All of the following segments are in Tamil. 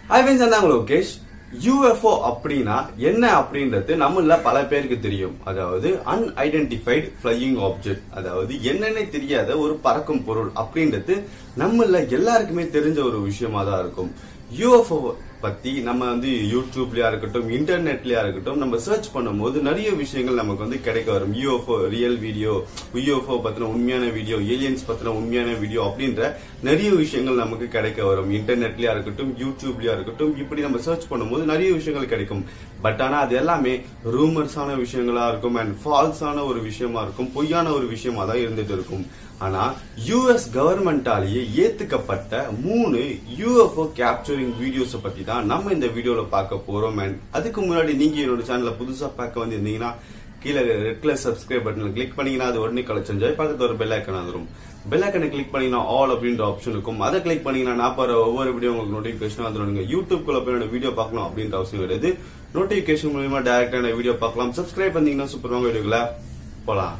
ஐவன் சொன்னாங்க லோகேஷ் யூஎஃப்ஓ அப்படின்னா என்ன அப்படின்றது நம்மள பல பேருக்கு தெரியும் அதாவது அன்ஐடென்டிஃபைடு ஃபிளையிங் ஆப்ஜெக்ட் அதாவது என்னன்னே தெரியாத ஒரு பறக்கும் பொருள் அப்படின்றது நம்மள எல்லாருக்குமே தெரிஞ்ச ஒரு விஷயமா தான் இருக்கும் யூஎஃப்ஓ பத்தி நம்ம வந்து யூடியூப்லயா இருக்கட்டும் இன்டர்நெட்லயா இருக்கட்டும் நம்ம சர்ச் பண்ணும்போது நிறைய விஷயங்கள் நமக்கு வந்து கிடைக்க வரும் யூஎஃப்ஓ ரியல் வீடியோ யூஎஃப்ஓ பத்தின உண்மையான வீடியோ ஏலியன்ஸ் பத்தின உண்மையான வீடியோ அப்படின்ற நிறைய விஷயங்கள் நமக்கு கிடைக்க வரும் இன்டர்நெட்லயா இருக்கட்டும் யூடியூப்லயா இருக்கட்டும் இப்படி நம்ம சர்ச் பண்ணும்போது நிறைய விஷயங்கள் கிடைக்கும் பட் ஆனா அது எல்லாமே ரூமர்ஸான விஷயங்களா இருக்கும் அண்ட் ஃபால்ஸான ஒரு விஷயமா இருக்கும் பொய்யான ஒரு விஷயமா தான் இருந்துட்டு இருக்கும் ஆனா யுஎஸ் கவர்மெண்டாலேயே ஏத்துக்கப்பட்ட மூணு யூஎஃப்ஓ கேப்சரிங் வீடியோஸ் பத்தி தான் நம்ம இந்த வீடியோல பார்க்க போறோம் அண்ட் அதுக்கு முன்னாடி நீங்க என்னோட சேனல்ல புதுசா பார்க்க வந்திருந்தீங்கன்னா கீழே ரெட் கலர் சப்ஸ்கிரைப் பட்டனை கிளிக் பண்ணீங்கன்னா அது உடனே கலெக்ஷன் ஜாய் பக்கத்துல ஒரு பெல் ஐக்கன் வந்துரும் பெல் ஐக்கனை கிளிக் பண்ணீங்கன்னா ஆல் அப்படின்ற ஆப்ஷன் இருக்கும் அதை கிளிக் பண்ணீங்கன்னா நான் போற ஒவ்வொரு வீடியோ உங்களுக்கு நோட்டிபிகேஷன் வந்துடும் நீங்க யூடியூப் குள்ள போய் என்னோட வீடியோ பார்க்கணும் அப்படின்ற அவசியம் கிடையாது நோட்டிபிகேஷன் மூலியமா டைரக்டா வீடியோ பார்க்கலாம் சப்ஸ்கிரைப் பண்ணீங்கன்னா சூப்பர் வாங்க வீடியோக்குள்ள போலாம்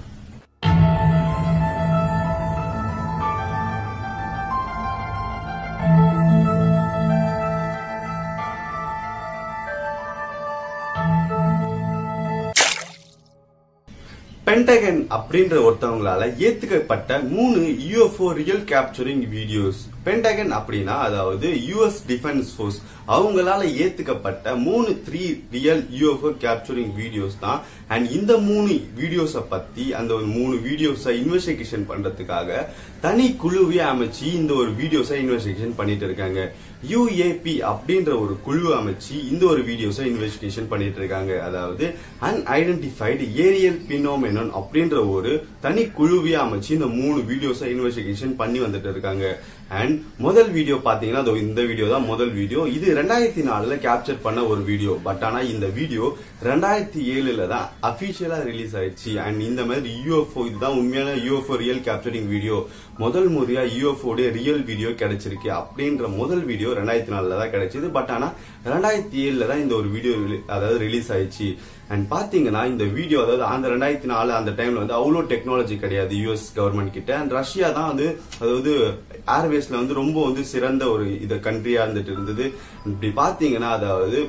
பென்டகன் அப்படின்ற ஒருத்தவங்களால ஏத்துக்கப்பட்ட மூணு UFO real capturing videos Pentagon அப்படின்னா அதாவது யுஎஸ் டிஃபென்ஸ் ஃபோர்ஸ் அவங்களால ஏத்துக்கப்பட்ட மூணு three real UFO capturing videos தான் அண்ட் இந்த மூணு வீடியோஸ பத்தி அந்த ஒரு மூணு வீடியோஸ இன்வெஸ்டிகேஷன் பண்றதுக்காக தனி குழுவே அமைச்சு இந்த ஒரு வீடியோஸ இன்வெஸ்டிகேஷன் பண்ணிட்டு இருக்காங்க யுஏபி அப்படின்ற ஒரு குழு அமைச்சு இந்த ஒரு வீடியோஸ இன்வெஸ்டிகேஷன் பண்ணிட்டு இருக்காங்க அதாவது அன்ஐடென்டிஃபைடு ஏரியல் பினோமெனன் அப்படின்ற ஒரு தனி குழுவே அமைச்சு இந்த மூணு வீடியோஸ இன்வெஸ்டிகேஷன் பண்ணி வந்துட்டு இருக்காங்க அண்ட் முதல் வீடியோ பாத்தீங்கன்னா அதோ இந்த வீடியோ தான் முதல் வீடியோ இது ரெண்டாயிரத்தி நாலுல கேப்சர் பண்ண ஒரு வீடியோ பட் ஆனா இந்த வீடியோ ரெண்டாயிரத்தி ஏழுல தான் அபிஷியலா ரிலீஸ் ஆயிடுச்சு அண்ட் இந்த மாதிரி யூஎஃப்ஓ இதுதான் உண்மையான யூஎஃப்ஓ ரியல் கேப்சரிங் வீடியோ முதல் முறையா யூஎஃப்ஓ ரியல் வீடியோ கிடைச்சிருக்கு அப்படின்ற முதல் வீடியோ ரெண்டாயிரத்தி நாலுல தான் கிடைச்சது பட் ஆனா ரெண்டாயிரத்தி ஏழுல தான் இந்த ஒரு வீடியோ அதாவது ரிலீஸ் ஆயிடுச்சு அண்ட் பாத்தீங்கன்னா இந்த வீடியோ அதாவது அந்த ரெண்டாயிரத்தி நாலு அந்த டைம்ல வந்து அவ்வளோ டெக்னாலஜி கிடையாது யூஎஸ் கவர்மெண்ட் கிட்ட அண்ட் ரஷ்யா தான் வந்து அதாவது ஏர்வேஸ்ல வந்து ரொம்ப வந்து சிறந்த ஒரு இது கண்ட்ரியா இருந்துட்டு இருந்தது இப்படி பாத்தீங்கன்னா அதாவது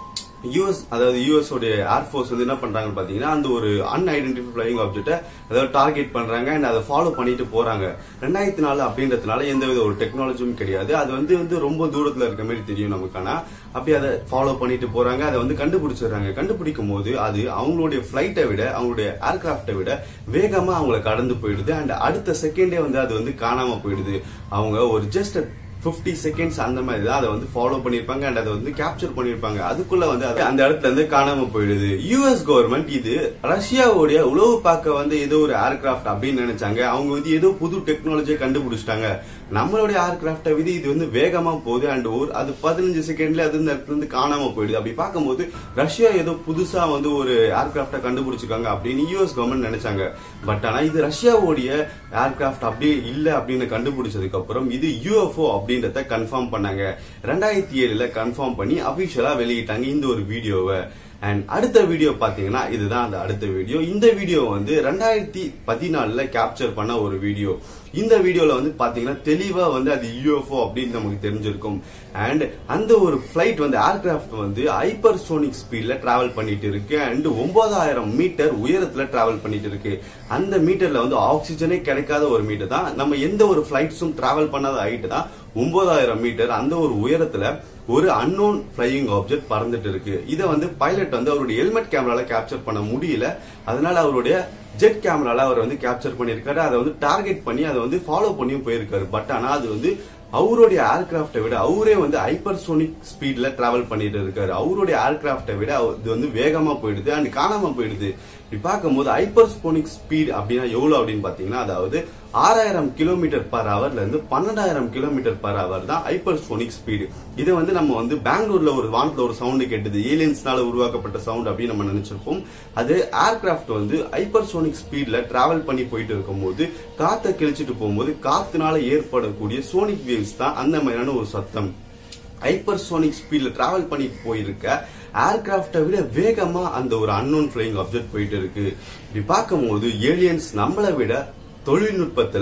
யூஎஸ் அதாவது யூஎஸ் உடைய ஏர்ஃபோர்ஸ் வந்து என்ன பண்றாங்கன்னு பாத்தீங்கன்னா அந்த ஒரு அன்ஐடென்டிஃபை ஃபிளைங் ஆப்ஜெக்ட அதாவது டார்கெட் பண்றாங்க அண்ட் அதை ஃபாலோ பண்ணிட்டு போறாங்க ரெண்டாயிரத்தி நாலு அப்படின்றதுனால எந்த வித ஒரு டெக்னாலஜியும் கிடையாது அது வந்து வந்து ரொம்ப தூரத்துல இருக்க மாதிரி தெரியும் நமக்கு ஆனா அப்படி அதை ஃபாலோ பண்ணிட்டு போறாங்க அதை வந்து கண்டுபிடிச்சிடுறாங்க கண்டுபிடிக்கும் போது அது அவங்களுடைய பிளைட்டை விட அவங்களுடைய ஏர்கிராப்டை விட வேகமா அவங்கள கடந்து போயிடுது அண்ட் அடுத்த செகண்டே வந்து அது வந்து காணாம போயிடுது அவங்க ஒரு ஜஸ்ட் பிப்டி செகண்ட்ஸ் அந்த மாதிரி தான் அதை வந்து ஃபாலோ பண்ணிருப்பாங்க அண்ட் அதை வந்து கேப்சர் பண்ணிருப்பாங்க அதுக்குள்ள வந்து அது அந்த இடத்துல இருந்து காணாம போயிடுது யூஎஸ் கவர்மெண்ட் இது ரஷ்யாவுடைய உளவு பார்க்க வந்து ஏதோ ஒரு ஏர்கிராஃப்ட் அப்படின்னு நினைச்சாங்க அவங்க வந்து ஏதோ புது டெக்னாலஜியை கண்டுபிடிச்சிட்டாங்க நம்மளுடைய ஏர்கிராஃப்டை விட இது வந்து வேகமா போகுது அண்ட் ஒரு அது பதினஞ்சு செகண்ட்ல அது இந்த இடத்துல இருந்து காணாம போயிடுது அப்படி பார்க்கும்போது ரஷ்யா ஏதோ புதுசா வந்து ஒரு ஏர்கிராஃப்டை கண்டுபிடிச்சிருக்காங்க அப்படின்னு யூஎஸ் கவர்மெண்ட் நினைச்சாங்க பட் ஆனா இது ரஷ்யாவுடைய ஏர்கிராஃப்ட் அப்படியே இல்ல அப்படின்னு கண்டுபிடிச்சதுக்கு அப்புறம் இது யூஎஃப்ஓ அப்படின்றத கன்ஃபார்ம் பண்ணாங்க ரெண்டாயிரத்தி ஏழுல கன்ஃபார்ம் பண்ணி அபிஷியலா வெளியிட்டாங்க இந்த ஒரு வீடியோவை அண்ட் அடுத்த வீடியோ பாத்தீங்கன்னா இதுதான் அந்த அடுத்த வீடியோ இந்த வீடியோ வந்து ரெண்டாயிரத்தி பதினாலுல கேப்சர் பண்ண ஒரு வீடியோ இந்த வீடியோல வந்து பாத்தீங்கன்னா தெளிவா வந்து அது யூஎஃப்ஓ அப்படின்னு நமக்கு தெரிஞ்சிருக்கும் அண்ட் அந்த ஒரு பிளைட் வந்து ஏர்கிராஃப்ட் வந்து ஹைப்பர் சோனிக் ஸ்பீட்ல டிராவல் பண்ணிட்டு இருக்கு அண்ட் ஒன்பதாயிரம் மீட்டர் உயரத்துல டிராவல் பண்ணிட்டு இருக்கு அந்த மீட்டர்ல வந்து ஆக்சிஜனே கிடைக்காத ஒரு மீட்டர் தான் நம்ம எந்த ஒரு பிளைட்ஸும் டிராவல் பண்ணாத ஹைட் தான் ஒன்பதாயிரம் மீட்டர் அந்த ஒரு உயரத்துல ஒரு அன்னோன் பிளையிங் ஆப்ஜெக்ட் பறந்துட்டு இருக்கு இதை வந்து பைலட் வந்து அவருடைய ஹெல்மெட் கேமரால கேப்சர் பண்ண முடியல அதனால அவருடைய ஜெட் கேமரால அவர் வந்து கேப்சர் பண்ணிருக்காரு அதை வந்து டார்கெட் பண்ணி அதை வந்து ஃபாலோ பண்ணியும் போயிருக்காரு பட் ஆனா அது வந்து அவருடைய ஏர்கிராப்டை விட அவரே வந்து ஹைப்பர்சோனிக் ஸ்பீட்ல டிராவல் பண்ணிட்டு இருக்காரு அவருடைய ஏர்கிராப்டை விட இது வந்து வேகமா போயிடுது அண்ட் காணாம போயிடுது இப்படி பார்க்கும்போது ஹைப்பர்சோனிக் ஸ்பீட் அப்படின்னா எவ்வளவு அப்படின்னு பாத்தீங்கன்னா அதாவது ஆறாயிரம் கிலோமீட்டர் பர் ஹவர்ல இருந்து பன்னெண்டாயிரம் கிலோமீட்டர் பர் ஹவர் தான் ஹைப்பர்சோனிக் ஸ்பீடு இதை வந்து நம்ம வந்து பெங்களூர்ல ஒரு வானத்துல ஒரு சவுண்டு கேட்டது ஏலியன்ஸ்னால உருவாக்கப்பட்ட சவுண்ட் அப்படின்னு நம்ம நினைச்சிருப்போம் அது ஏர்கிராஃப்ட் வந்து ஹைப்பர்சோனிக் ஸ்பீட்ல டிராவல் பண்ணி போயிட்டு இருக்கும்போது காத்தை கிழிச்சிட்டு போகும்போது காத்துனால ஏற்படக்கூடிய சோனிக் வேவ்ஸ் தான் அந்த மாதிரியான ஒரு சத்தம் ஹைப்பர்சோனிக் ஸ்பீட்ல டிராவல் பண்ணி போயிருக்க ஏர்கிராப்டை விட வேகமா அந்த ஒரு அன்னோன் ஃபிளைங் ஆப்ஜெக்ட் போயிட்டு இருக்கு இப்படி பார்க்கும்போது ஏலியன்ஸ் நம்மளை விட தொழில்நுட்பத்துல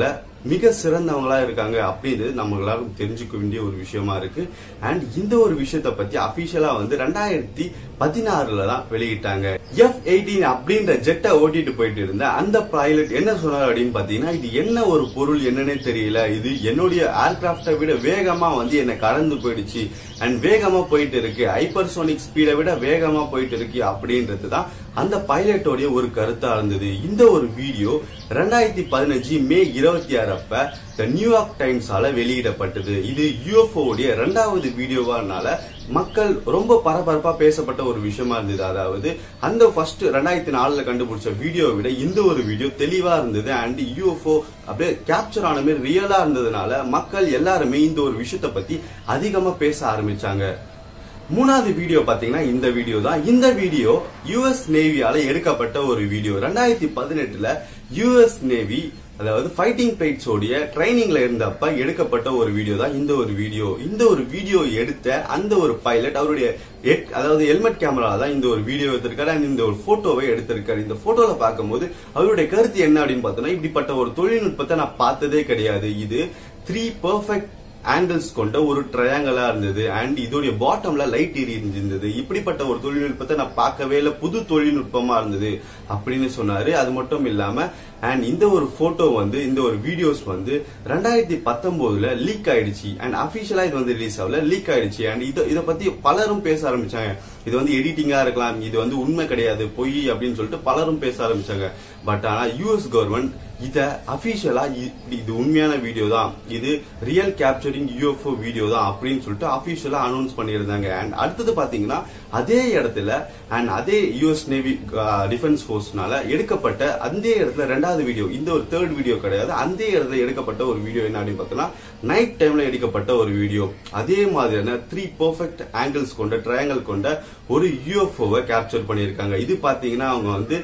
மிக சிறந்தவங்களா இருக்காங்க அப்படின்றது நம்ம எல்லாரும் தெரிஞ்சுக்க வேண்டிய ஒரு விஷயமா இருக்கு அண்ட் இந்த ஒரு விஷயத்த பத்தி அபிஷியலா வந்து ரெண்டாயிரத்தி பதினாறுல தான் வெளியிட்டாங்க எஃப் எயிட்டீன் அப்படின்ற ஜெட்டை ஓட்டிட்டு போயிட்டு இருந்த அந்த பைலட் என்ன சொன்னார் அப்படின்னு பாத்தீங்கன்னா இது என்ன ஒரு பொருள் என்னன்னே தெரியல இது என்னுடைய ஏர்கிராப்டை விட வேகமா வந்து என்னை கடந்து போயிடுச்சு அண்ட் வேகமா போயிட்டு இருக்கு ஹைப்பர்சோனிக் ஸ்பீடை விட வேகமா போயிட்டு இருக்கு அப்படின்றது தான் அந்த பைலட்டோடைய ஒரு கருத்தா இருந்தது இந்த ஒரு வீடியோ ரெண்டாயிரத்தி பதினஞ்சு மே இருபத்தி ஆறு அப்ப த நியூயார்க் டைம்ஸால வெளியிடப்பட்டது இது யூஎஃப்ஓ உடைய ரெண்டாவது வீடியோவானால மக்கள் ரொம்ப பரபரப்பா பேசப்பட்ட ஒரு விஷயமா இருந்தது அதாவது அந்த ஃபர்ஸ்ட் ரெண்டாயிரத்தி நாலுல கண்டுபிடிச்ச வீடியோவை விட இந்த ஒரு வீடியோ தெளிவா இருந்தது அண்ட் யூஎஃப்ஓ அப்படியே கேப்சர் ஆன மாதிரி ரியலா இருந்ததுனால மக்கள் எல்லாருமே இந்த ஒரு விஷயத்த பத்தி அதிகமா பேச ஆரம்பிச்சாங்க மூணாவது வீடியோ பாத்தீங்கன்னா இந்த வீடியோ தான் இந்த வீடியோ யுஎஸ் நேவியால எடுக்கப்பட்ட ஒரு வீடியோ ரெண்டாயிரத்தி பதினெட்டுல யுஎஸ் நேவி அதாவது ஃபைட்டிங் பிளைட்ஸ் உடைய ட்ரைனிங்ல இருந்தப்ப எடுக்கப்பட்ட ஒரு வீடியோ தான் இந்த ஒரு வீடியோ இந்த ஒரு வீடியோ எடுத்த அந்த ஒரு பைலட் அவருடைய எட்- அதாவது ஹெல்மெட் கேமரா தான் இந்த ஒரு வீடியோ எடுத்திருக்காரு and இந்த ஒரு போட்டோவை எடுத்திருக்காரு இந்த போட்டோல பார்க்கும்போது அவருடைய கருத்து என்ன அப்படின்னு பார்த்தோம்னா இப்படிப்பட்ட ஒரு தொழில்நுட்பத்தை நான் பார்த்ததே கிடையாது இது த்ரீ பெர்ஃபெக்ட் ஆங்கிள்ஸ் கொண்ட ஒரு ட்ரையாங்கலா இருந்தது அண்ட் இதோடைய பாட்டம்ல லைட் எரி இருந்தது இப்படிப்பட்ட ஒரு தொழில்நுட்பத்தை நான் பார்க்கவே இல்லை புது தொழில்நுட்பமா இருந்தது அப்படின்னு சொன்னாரு அது மட்டும் இல்லாம அண்ட் இந்த ஒரு போட்டோ வந்து இந்த ஒரு வீடியோஸ் வந்து ரெண்டாயிரத்தி பத்தொன்பதுல லீக் ஆயிடுச்சு அண்ட் அபிஷியலா இது வந்து ரிலீஸ் ஆகல லீக் ஆயிடுச்சு அண்ட் இதை இதை பத்தி பலரும் பேச ஆரம்பிச்சாங்க இது வந்து எடிட்டிங்கா இருக்கலாம் இது வந்து உண்மை கிடையாது பொய் அப்படின்னு சொல்லிட்டு பலரும் பேச ஆரம்பிச்சாங்க பட் ஆனா யூஎஸ் கவர்மெண்ட் இத அபிஷியலா இது உண்மையான வீடியோ தான் இது ரியல் கேப்சரிங் யூஎஃப்ஓ வீடியோ தான் அப்படின்னு சொல்லிட்டு அபிஷியலா அனௌன்ஸ் பண்ணியிருந்தாங்க அண்ட் அடுத்தது பாத்தீங்கன்னா அதே இடத்துல அண்ட் அதே யூஎஸ் நேவி டிஃபென்ஸ் போர்ஸ்னால எடுக்கப்பட்ட அந்த இடத்துல ரெண்டாவது வீடியோ இந்த ஒரு தேர்ட் வீடியோ கிடையாது அந்த இடத்துல எடுக்கப்பட்ட ஒரு வீடியோ என்ன அப்படின்னு பார்த்தோம்னா நைட் டைம்ல எடுக்கப்பட்ட ஒரு வீடியோ அதே மாதிரியான த்ரீ பெர்ஃபெக்ட் ஆங்கிள்ஸ் கொண்ட ட்ரையாங்கிள் கொண்ட ஒரு யூஎஃப்ஓவை கேப்சர் பண்ணியிருக்காங்க இது பாத்தீங்கன்னா அவங்க வந்து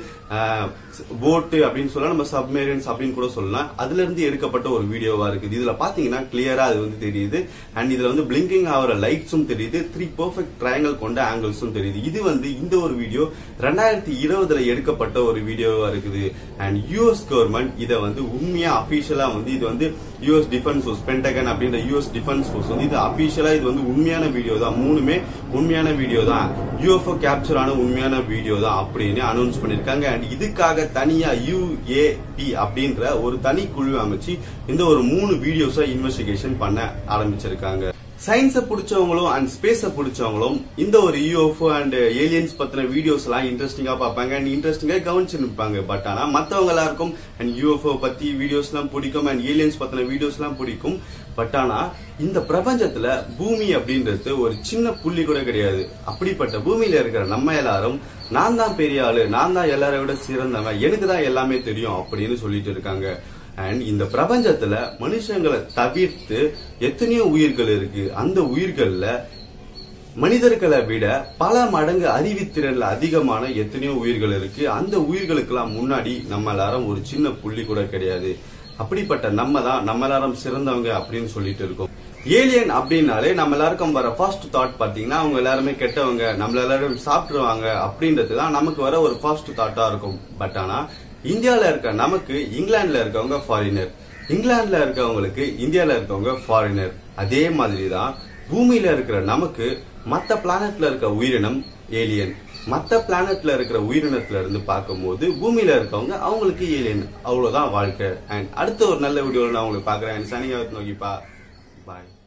போட்டு அப்படின்னு சொல்லலாம் நம்ம சப்மேரியன்ஸ் அப்படின்னு கூட சொல்லலாம் அதுல இருந்து எடுக்கப்பட்ட ஒரு வீடியோவா இருக்குது இதுல பாத்தீங்கன்னா கிளியரா அது வந்து தெரியுது அண்ட் இதுல வந்து பிளிங்கிங் ஆகிற லைட்ஸும் தெரியுது த்ரீ பெர்ஃபெக்ட் ட்ரையாங்கிள் கொண்ட ஆங்கிள்ஸும் தெரியுது இது வந்து இந்த ஒரு வீடியோ ரெண்டாயிரத்தி இருபதுல எடுக்கப்பட்ட ஒரு வீடியோவா இருக்குது அண்ட் யூஎஸ் கவர்மெண்ட் இதை வந்து உண்மையா அபிஷியலா வந்து இது வந்து யூஎஸ் டிஃபென்ஸ் ஃபோர்ஸ் பென்டகன் அப்படின்ற யூஎஸ் டிஃபென்ஸ் ஃபோர்ஸ் வந்து இது அபிஷியலா இது வந்து உண்மையான வீடியோ தான் மூணுமே உண்மையான வீடியோ தான் யூஎஃப்ஓ கேப்சர் ஆன உண்மையான வீடியோ தான் அப்படின்னு அனௌன்ஸ் பண்ணிருக்காங்க அண்ட் இதுக்காக தனியா யுஏபி அப்படின்ற ஒரு தனி குழு அமைச்சு இந்த ஒரு மூணு வீடியோஸை இன்வெஸ்டிகேஷன் பண்ண ஆரம்பிச்சிருக்காங்க சயின்ஸை பிடிச்சவங்களும் அண்ட் ஸ்பேஸை பிடிச்சவங்களும் இந்த ஒரு யூஎஃப்ஓ அண்ட் ஏலியன்ஸ் பத்தின வீடியோஸ் எல்லாம் இன்ட்ரெஸ்டிங்கா பார்ப்பாங்க அண்ட் இன்ட்ரெஸ்டிங்கா கவனிச்சு நிற்பாங்க பட் ஆனா மத்தவங்க எல்லாருக்கும் அண்ட் யூஎஃப்ஓ பத்தி வீடியோஸ் எல்லாம் பிடிக்கும் அண்ட் ஏலியன்ஸ் பத்தின வீடியோஸ் எல்லாம் பிடிக்கும் பட் ஆனா இந்த பிரபஞ்சத்துல பூமி அப்படின்றது ஒரு சின்ன புள்ளி கூட கிடையாது அப்படிப்பட்ட பூமியில இருக்கிற நம்ம எல்லாரும் நான் தான் பெரிய ஆளு நான் தான் எல்லாரை விட சிறந்தவன் எனக்கு தான் எல்லாமே தெரியும் அப்படின்னு சொல்லிட்டு இருக்காங்க அண்ட் இந்த பிரபஞ்சத்துல மனுஷங்களை தவிர்த்து எத்தனையோ உயிர்கள் இருக்கு அந்த உயிர்கள்ல மனிதர்களை விட பல மடங்கு அறிவுத்திறன்ல அதிகமான எத்தனையோ உயிர்கள் இருக்கு அந்த உயிர்களுக்கெல்லாம் முன்னாடி நம்ம எல்லாரும் ஒரு சின்ன புள்ளி கூட கிடையாது அப்படிப்பட்ட நம்ம தான் நம்ம எல்லாரும் சிறந்தவங்க அப்படின்னு சொல்லிட்டு இருக்கோம் ஏலியன் அப்படின்னாலே நம்ம எல்லாருக்கும் வர ஃபர்ஸ்ட் தாட் பாத்தீங்கன்னா அவங்க எல்லாருமே கெட்டவங்க நம்மள எல்லாரும் சாப்பிட்டுருவாங்க அப்படின்றது தான் நமக்கு வர ஒரு ஃபர்ஸ்ட் தாட்டா இருக்கும் பட் ஆனா இந்தியால இருக்க நமக்கு இங்கிலாந்துல இருக்கவங்க ஃபாரினர் இங்கிலாந்துல இருக்கவங்களுக்கு இந்தியால இருக்கவங்க ஃபாரினர் அதே மாதிரி தான் பூமியில இருக்கிற நமக்கு மத்த பிளானட்ல இருக்க உயிரினம் ஏலியன் மத்த பிளானட்ல இருக்கிற உயிரினத்துல இருந்து பார்க்கும்போது பூமியில இருக்கவங்க அவங்களுக்கு ஏலியன் அவ்வளவுதான் வாழ்க்கை அண்ட் அடுத்த ஒரு நல்ல வீடியோல நான் உங்களுக்கு பாக்குறேன் சனிங்க நோக்கிப்பா பாய்